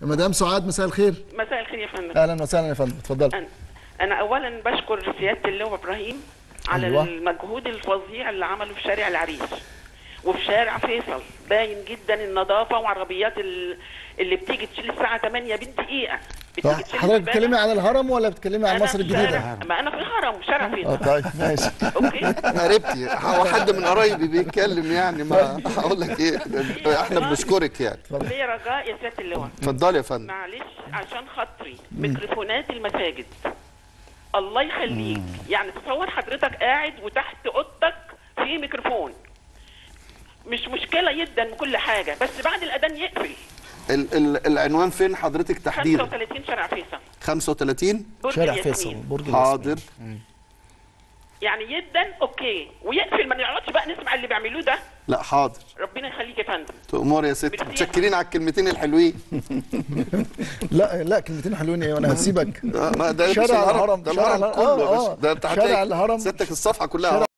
مدام سعاد مساء الخير مساء الخير يا فندم اهلا وسهلا يا فندم اتفضلي أنا, أنا أولا بشكر سيادة اللواء إبراهيم على أيوة. المجهود الفظيع اللي عمله في شارع العريش وفي شارع فيصل باين جدا النظافة وعربيات ال- اللي بتيجي تشيل الساعة 8 بالدقيقة بتيجي تشيل حضرتك الزبالة. بتتكلمي على الهرم ولا بتتكلمي على أنا مصر في الجديده شارع- ما أنا في الهرم شارع اه فيصل طيب ماشي أوكي قريبتي هو حد من قرايبي بيتكلم يعني ما هقول لك ايه احنا بنشكرك يعني ليا رجاء يا سيادة اللواء اتفضلي يا فندم معلش عشان خاطري ميكروفونات المساجد الله يخليك يعني تصور حضرتك قاعد وتحت اوضتك في ميكروفون مش مشكله جدا كل حاجه بس بعد الاذان يقفل ال ال العنوان فين حضرتك تحديدا 35 شارع فيصل 35 برج شارع الياسمين. فيصل برج الياسمين. حاضر يعني جدا اوكي ويقفل ما نقعدش بقى نسمع اللي بيعملوه ده لا حاضر ربنا يخليك يا فندم تأمر يا ست ميرسي. متشكرين على الكلمتين الحلوين لا لا كلمتين حلوين ايه وانا هسيبك آه، ما ده مش شارع الهرم ده شارع الهرم الهرم كله يا اه باشا اه ده انت شارع هتلاقي الهرم ستك الصفحه كلها شارع